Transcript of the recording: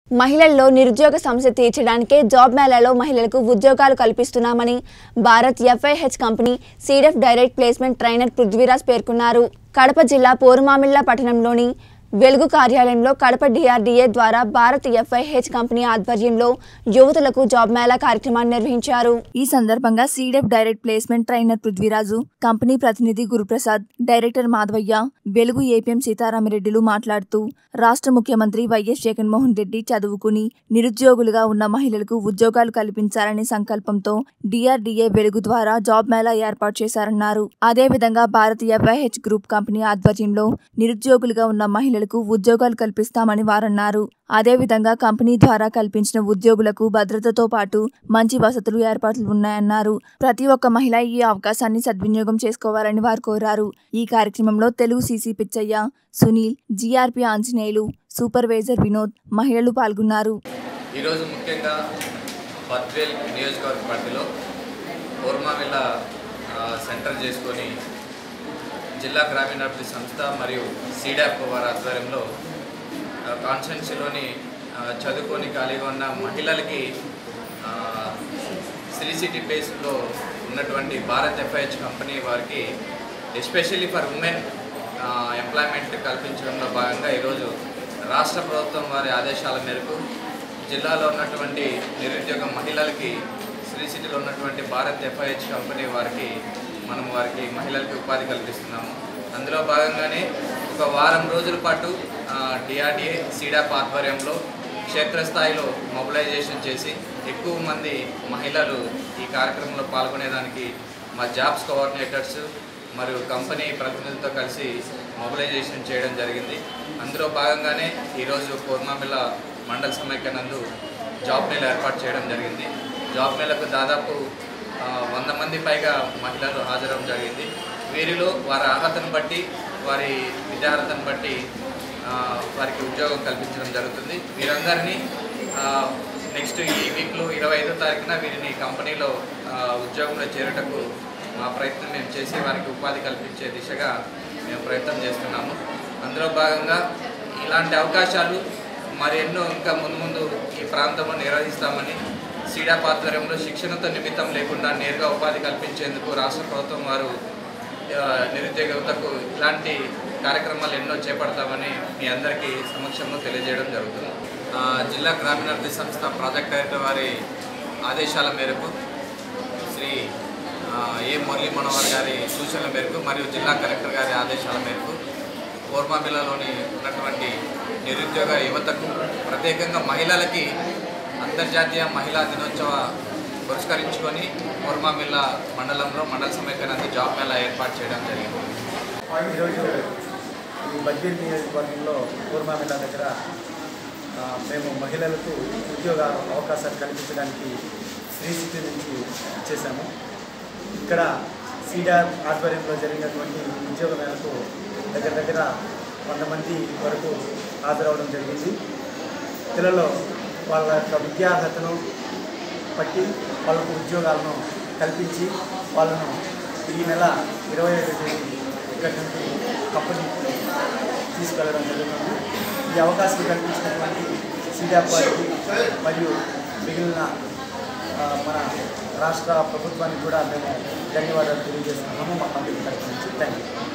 మహిళల్లో నిరుద్యోగ సమస్య తీర్చడానికే జాబ్ మేళాలో మహిళలకు ఉద్యోగాలు కల్పిస్తున్నామని భారత్ ఎఫ్ఐహెచ్ కంపెనీ సీడెఫ్ డైరెక్ట్ ప్లేస్మెంట్ ట్రైనర్ పృథ్వీరాజ్ పేర్కొన్నారు కడప జిల్లా పోరుమామిళ్ల పట్టణంలోని వెలుగు కార్యాలయంలో కడప డిఆర్డీఏ ద్వారా భారత్ ఎఫ్ఐహెచ్ కంపెనీ ఆధ్వర్యంలో యువతులకు జాబ్ మేళా కార్యక్రమాన్ని నిర్వహించారు ఈ సందర్భంగా సీడెఫ్ direct placement trainer Prithviraj company ప్రతినిధి గురుప్రసాద్ డైరెక్టర్ మాధవయ్య వెలుగు ఏపీఎం సీతారామరెడ్డిలు మాట్లాడుతూ రాష్ట్ర ముఖ్యమంత్రి వైఎస్ జగన్మోహన్ రెడ్డి చదువుకుని నిరుద్యోగులుగా ఉన్న మహిళలకు ఉద్యోగాలు కల్పించాలనే సంకల్పంతో డిఆర్డీఏ వెలుగు ద్వారా జాబ్ మేళా ఏర్పాటు చేశారన్నారు అదేవిధంగా భారత్ ఎఫ్ఐహెచ్ గ్రూప్ కంపెనీ ఆధ్వర్యంలో నిరుద్యోగులుగా ఉన్న మహిళలకు ఉద్యోగాలు కల్పిస్తామని వారన్నారు అదేవిధంగా కంపెనీ ద్వారా కల్పించిన ఉద్యోగులకు భద్రతతో పాటు మంచి వసతులు ఏర్పాట్లు ఉన్నాయన్నారు ప్రతి ఒక్క మహిళ ఈ అవకాశాన్ని సద్వినియోగం చేసుకోవాలని వారు కోరారు ఈ కార్యక్రమంలో Telugu CC Pichaiah Sunil GRP Anjaneyulu supervisor Vinod మహిళలు పాల్గొన్నారు ఈరోజు ముఖ్యంగా బద్వేల్ నియోజకవర్గ పరిధిలో ఓర్మావిల్ల ఆ, సెంటర్ చేసుకొని జిల్లా గ్రామీణాభివృద్ధి సంస్థ మరియు సీడాప్ వారి ఆధ్వర్యంలో ఆ, కాన్స్టిట్యున్సీలోని ఆ, చదువుకొని ఖాళీగా ఉన్న మహిళలకి ఆ, శ్రీ సిటీ బేస్లో ఉన్నటువంటి భారత్ ఎఫ్ఐహెచ్ కంపెనీ వారికి ఎస్పెషల్లీ ఫర్ ఉమెన్ ఎంప్లాయ్మెంట్ కల్పించడంలో భాగంగా ఈరోజు రాష్ట్ర ప్రభుత్వం వారి ఆదేశాల మేరకు జిల్లాలో ఉన్నటువంటి నిరుద్యోగ మహిళలకి శ్రీ సిటీలో ఉన్నటువంటి భారత్ ఎఫ్ఐహెచ్ కంపెనీ వారికి మనం వారికి మహిళలకి ఉపాధి కల్పిస్తున్నాము అందులో భాగంగానే ఒక వారం రోజుల పాటు డిఆర్డిఏ సీడాప్ ఆధ్వర్యంలో క్షేత్రస్థాయిలో మొబిలైజేషన్ చేసి ఎక్కువ మంది మహిళలు ఈ కార్యక్రమంలో పాల్గొనేదానికి మా జాబ్స్ కోఆర్డినేటర్స్ మరియు కంపెనీ ప్రతినిధులతో కలిసి మొబిలైజేషన్ చేయడం జరిగింది అందులో భాగంగానే ఈరోజు కోర్మామిల్ల మండల సమైక్య నందు జాబ్ మేళ ఏర్పాటు చేయడం జరిగింది జాబ్ మేళకు దాదాపు ఆ, వంద మంది పైగా మహిళలు హాజరవడం జరిగింది వీరిలో వారి అర్హతను బట్టి వారి విద్యార్హతను బట్టి ఆ, వారికి ఉద్యోగం కల్పించడం జరుగుతుంది వీరందరినీ నెక్స్ట్ ఈ వీక్లో ఇరవై ఐదో తారీఖున వీరిని కంపెనీలో ఆ, ఉద్యోగంలో చేరుటకు మా ప్రయత్నం మేము చేసి వారికి ఉపాధి కల్పించే దిశగా మేము ప్రయత్నం చేస్తున్నాము అందులో భాగంగా ఇలాంటి అవకాశాలు మరి ఎన్నో ఇంకా ముందు ముందు ఈ ప్రాంతంలో నిర్వహిస్తామని సీడా ఆధ్వర్యంలో శిక్షణతో నిమిత్తం లేకుండా నేరుగా ఉపాధి కల్పించేందుకు రాష్ట్ర ప్రభుత్వం వారు ఆ, నిరుద్యోగ యువతకు ఇలాంటి కార్యక్రమాలు ఎన్నో చేపడతామని మీ అందరికీ సమక్షంలో తెలియజేయడం జరుగుతుంది ఆ, జిల్లా గ్రామీణాభివృద్ధి సంస్థ ప్రాజెక్ట్ డైరెక్టర్ వారి ఆదేశాల మేరకు శ్రీ ఆ, ఏ మురళీ మనోహర్ గారి సూచనల మేరకు మరియు జిల్లా కలెక్టర్ గారి ఆదేశాల మేరకు కోర్మామిల్లలోని ఉన్నటువంటి నిరుద్యోగ యువతకు ప్రత్యేకంగా మహిళలకి అంతర్జాతీయ మహిళా దినోత్సవ పురస్కరించుకొని కోర్మామిల్ల మండలంలో మండల సమైక్యానంది జాబ్ మేళా ఏర్పాటు చేయడం జరిగింది ఈరోజు ఈ బద్వేల్ నియోజకవర్గంలో కూర్మామిల్ల దగ్గర ఆ, మేము మహిళలకు ఉద్యోగ అవకాశాలు కల్పించడానికి శ్రీ సిటీ నుంచి చేశాము ఇక్కడ సీడార్ ఆధ్వర్యంలో జరిగినటువంటి ఉద్యోగ మేరకు దగ్గర దగ్గర వంద మంది వరకు హాజరవడం జరిగింది పిల్లలు వాళ్ళ యొక్క విద్యార్హతను బట్టి వాళ్ళకు ఉద్యోగాలను కల్పించి వాళ్ళను ఈ నెల ఇరవై ఐదు తేదీ ఇక్కడి నుండి కంపెనీకి తీసుకెళ్ళడం జరుగుతుంది ఈ అవకాశం కల్పించినటువంటి సీడాప్ వారికి మరియు మిగిలిన ఆ, మన రాష్ట్ర ప్రభుత్వానికి కూడా మేము ధన్యవాదాలు తెలియజేస్తున్నాము మా కంపెనీ తరఫు నుంచి థ్యాంక్ యూ